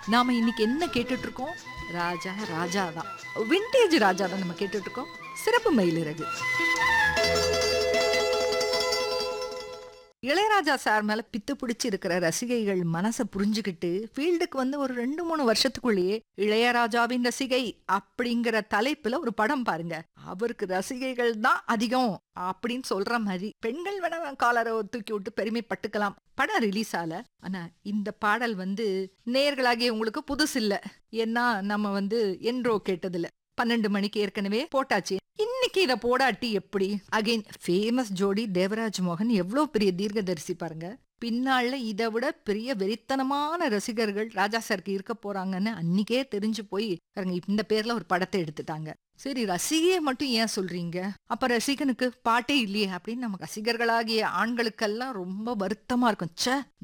நாம இன்னைக்கு என்ன கேட்டுட்டு இருக்கோம் ராஜா ராஜா தான் விண்டேஜ் ராஜா தான் நம்ம கேட்டுட்டு இருக்கோம் சிறப்பு மயிலிறகு இளையராஜா சார் மேல பித்து பிடிச்சி இருக்கிற ரசிகைகள் மனசை புரிஞ்சுக்கிட்டு ஃபீல்டுக்கு வந்து ஒரு ரெண்டு மூணு வருஷத்துக்குள்ளேயே இளையராஜாவின் ரசிகை அப்படிங்கிற தலைப்புல ஒரு படம் பாருங்க அவருக்கு ரசிகைகள் தான் அதிகம் அப்படின்னு சொல்ற மாதிரி பெண்கள் வேணா காலரை தூக்கி விட்டு பெருமைப்பட்டுக்கலாம் படம் ரிலீஸ் ஆல ஆனா இந்த பாடல் வந்து நேர்களாகிய உங்களுக்கு புதுசு இல்ல ஏன்னா நம்ம வந்து என்றோ கேட்டதில்ல பன்னெண்டு மணிக்கு ஏற்கனவே போட்டாச்சு இன்னைக்கு இத போடாட்டி எப்படி அகைன் ஃபேமஸ் ஜோடி தேவராஜ் மோகன் எவ்வளவு பெரிய தீர்க்கதரிசி பாருங்க பின்னால இதை விட பெரிய வெறித்தனமான ரசிகர்கள் ராஜா சாருக்கு இருக்க போறாங்கன்னு அன்னைக்கே தெரிஞ்சு போய் பாருங்க இந்த பேர்ல ஒரு படத்தை எடுத்துட்டாங்க சரி ரசிகையை மட்டும் ஏன் சொல்றீங்க அப்ப ரசிகனுக்கு பாட்டே இல்லையே அப்படின்னு நம்ம ரசிகர்களாகிய ஆண்களுக்கெல்லாம் ரொம்ப வருத்தமா இருக்கும் ச்சே